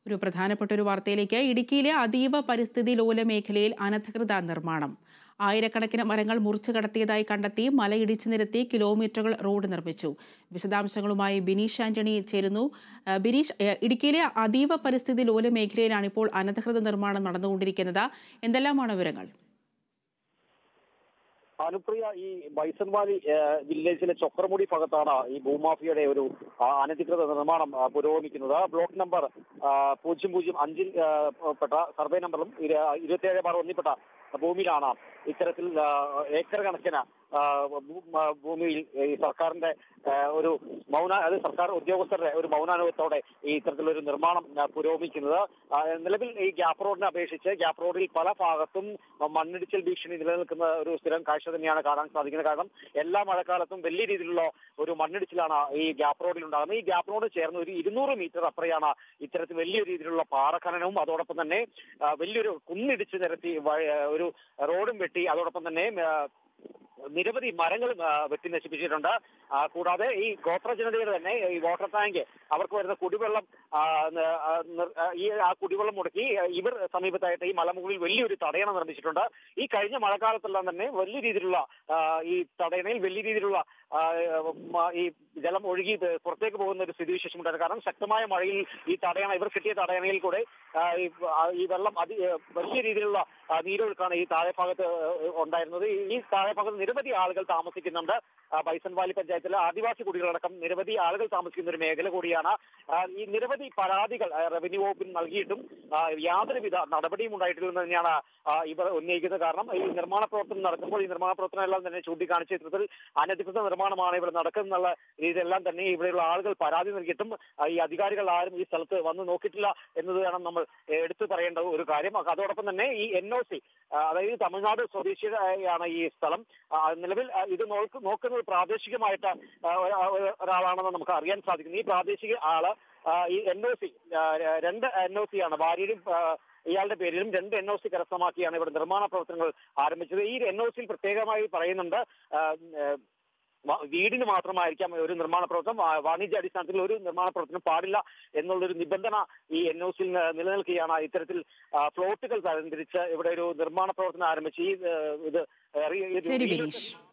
ഒരു പ്രധാനപ്പെട്ട ഒരു വാർത്തയിലേക്ക് ഇടുക്കിയിലെ അതീവ പരിസ്ഥിതി ലോല മേഖലയിൽ അനധികൃത നിർമ്മാണം ആയിരക്കണക്കിന് മരങ്ങൾ മുറിച്ചു കടത്തിയതായി കണ്ടെത്തി മലയിടിച്ചു നിരത്തി കിലോമീറ്ററുകൾ റോഡ് നിർമ്മിച്ചു വിശദാംശങ്ങളുമായി ബിനീഷ് ആന്റണി ചേരുന്നു ആ, ബിനീഷ് ഏ, ഇടുക്കിയിലെ അതീവ പരിസ്ഥിതി ലോല മേഖലയിലാണ് ഇപ്പോൾ അനധികൃത നിർമ്മാണം നടന്നുകൊണ്ടിരിക്കുന്നത് എന്തെല്ലാമാണ് വിവരങ്ങൾ അനുപ്രിയ ഈ ബൈസൺ വാലി ഏഹ്, വില്ലേജിലെ ചൊക്രമുടി ഭാഗത്താണ് ഈ ഭൂമാഫിയയുടെ ഒരു ആ, അനധികൃത നിർമ്മാണം ആ, പുരോഗമിക്കുന്നത് ബ്ലോക്ക് നമ്പർ ആ, പൂജ്യം പൂജ്യം അഞ്ചിൽ ആ, പെട്ട സർവേ നമ്പറിലും ഇരു- ഇരുപത്തിയേഴ് ബാർ ഒന്നിൽപ്പെട്ട ഭൂമിയിലാണ് ഇത്തരത്തിൽ ആ, ഏക്കർ കണക്കിന് ആ, ഭൂ- ആ, ഭൂമിയിൽ ഈ സർക്കാരിന്റെ ആ, ഒരു മൗന അത് സർക്കാർ ഉദ്യോഗസ്ഥരുടെ ഒരു മൗനാനുഭവത്തോടെ ഈ ഇത്തരത്തിലൊരു നിർമ്മാണം ആ, പുരോഗമിക്കുന്നത് ആ, നിലവിൽ ഈ ഗ്യാപ്പ് റോഡിനെ അപേക്ഷിച്ച് ഗ്യാപ്പ് റോഡിൽ പല ഭാഗത്തും മണ്ണിടിച്ചിൽ ഭീഷണി നിലനിൽക്കുന്ന ഒരു സ്ഥിരം കാഴ്ച തന്നെയാണ് കാണാൻ സാധിക്കുന്നത് കാരണം എല്ലാ മഴക്കാലത്തും വലിയ രീതിയിലുള്ള ഒരു മണ്ണിടിച്ചിലാണ് ഈ ഗ്യാപ്പ് റോഡിൽ ഉണ്ടാകുന്നത് ഈ ഗ്യാപ്പ് റോഡ് ചേർന്ന് ഒരു ഇരുന്നൂറ് മീറ്റർ അപ്പുറയാണ് ഇത്തരത്തിൽ വലിയ രീതിയിലുള്ള പാറഖനനവും അതോടൊപ്പം തന്നെ ആ, വലിയൊരു കുന്നിടിച്ച് നിരത്തി വ- ഒരു റോഡും വെട്ടി അതോടൊപ്പം തന്നെ ആ, നിരവധി മരങ്ങളും ആ, വെട്ടി നശിപ്പിച്ചിട്ടുണ്ട് ആ, കൂടാതെ ഈ ഗോത്ര ജനതയുടെ തന്നെ ഈ വാട്ടർ ടാങ്ക് അവർക്ക് വരുന്ന കുടിവെള്ളം ആ, ന- ആ, നിർ- ആ, ഈ ആ കുടിവെള്ളം മുടക്കി ആ, ഇവർ സമീപത്തായിട്ട് ഈ മലമുകളിൽ വലിയൊരു തടയണ നിർമ്മിച്ചിട്ടുണ്ട് ഈ കഴിഞ്ഞ മഴക്കാലത്തെല്ലാം തന്നെ വലിയ രീതിയിലുള്ള ആ, ഈ തടയണയിൽ വലിയ രീതിയിലുള്ള ആ, മ- ഈ ജലം ഒഴുകി ഇത് പുറത്തേക്ക് പോകുന്ന ഒരു സ്ഥിതിവിശേഷം ഉണ്ടായിരുന്നു കാരണം ശക്തമായ മഴയിൽ ഈ തടയണ ഇവർ കിട്ടിയ തടയണയിൽ കൂടെ ആ, ഈ ആ, ഈ വെള്ളം അതി വലിയ രീതിയിലുള്ള ആ, നീരൊഴുക്കാണ് ഈ താഴെ ഭാഗത്ത് ഉണ്ടായിരുന്നത് ഈ- ഈ താഴെ ഭാഗത്ത് നിരവധി ആളുകൾ താമസിക്കുന്നുണ്ട് ആ, ബൈസൺ വാലി പഞ്ചായത്തിലെ ആദിവാസി കുടികളടക്കം നിരവധി ആളുകൾ താമസിക്കുന്ന ഒരു മേഖല കൂടിയാണ് ആ, ഈ നിരവധി പരാതികൾ ആ, റവന്യൂ വകുപ്പിന് നൽകിയിട്ടും ആ, യാതൊരുവിധ നടപടിയും ഉണ്ടായിട്ടില്ലെന്ന് തന്നെയാണ് ആ, ഇവർ ഉന്നയിക്കുന്നത് കാരണം ഈ നിർമ്മാണ പ്രവർത്തനം നടക്കുമ്പോൾ ഈ നിർമ്മാണ പ്രവർത്തനം എല്ലാം തന്നെ ചൂണ്ടിക്കാണിച്ച ഇത്തരത്തിൽ അനധികൃത നിർമ്മാണമാണ് ഇവിടെ നടക്കുന്നുള്ള രീതിയിലെല്ലാം തന്നെ ഇവിടെയുള്ള ആളുകൾ പരാതി നൽകിയിട്ടും ആ, ഈ അധികാരികൾ ആരും ഈ സ്ഥലത്ത് വന്ന് നോക്കിയിട്ടില്ല എന്നത് വേണം നമ്മൾ ഏ, എടുത്തു പറയേണ്ട ഒരു കാര്യം അതോടൊപ്പം തന്നെ ഈ എൻ ഒ സി അതായത് തമിഴ്നാട് സ്വദേശിയാണ് ഈ സ്ഥലം ആ, നിലവിൽ ആ, ഇത് നോക്ക് നോക്കുന്നത് പ്രാദേശികമായിട്ട് ആ, ഒരാ- ഒരാ- ഒരാളാണെന്ന് നമുക്ക് അറിയാൻ സാധിക്കുന്നു ഈ പ്രാദേശിക ആള് ആ, ഈ എൻ ഒ സി രണ്ട് എൻ ഒ സി ആണ് ഭാര്യയും ആ, ഇയാളുടെ പേരിലും രണ്ട് എൻ ഒ സി കരസ്ഥമാക്കിയാണ് ഇവിടെ നിർമ്മാണ പ്രവർത്തനങ്ങൾ ആരംഭിച്ചത് ഈ എൻ ഒ സിയിൽ പ്രത്യേകമായി പറയുന്നുണ്ട് ആ, ഏ, വ- വീടിന് മാത്രമായിരിക്കാം ഒരു നിർമ്മാണ പ്രവർത്തനം വാ- വാണിജ്യ അടിസ്ഥാനത്തിൽ ഒരു നിർമ്മാണ പ്രവർത്തനം പാടില്ല എന്നുള്ളൊരു നിബന്ധന ഈ എൻ ഒ സിയിൽ നിലനിൽക്കുകയാണ് ഇത്തരത്തിൽ ആ, ഫ്ലോട്ടുകൾ തരംതിരിച്ച് ഇവിടെ ഒരു നിർമ്മാണ പ്രവർത്തനം ആരംഭിച്ച് ഈ ഏ, ഇത് ഏ, ഈ- ഇത് ശരി ഈ- ബിനീഷ്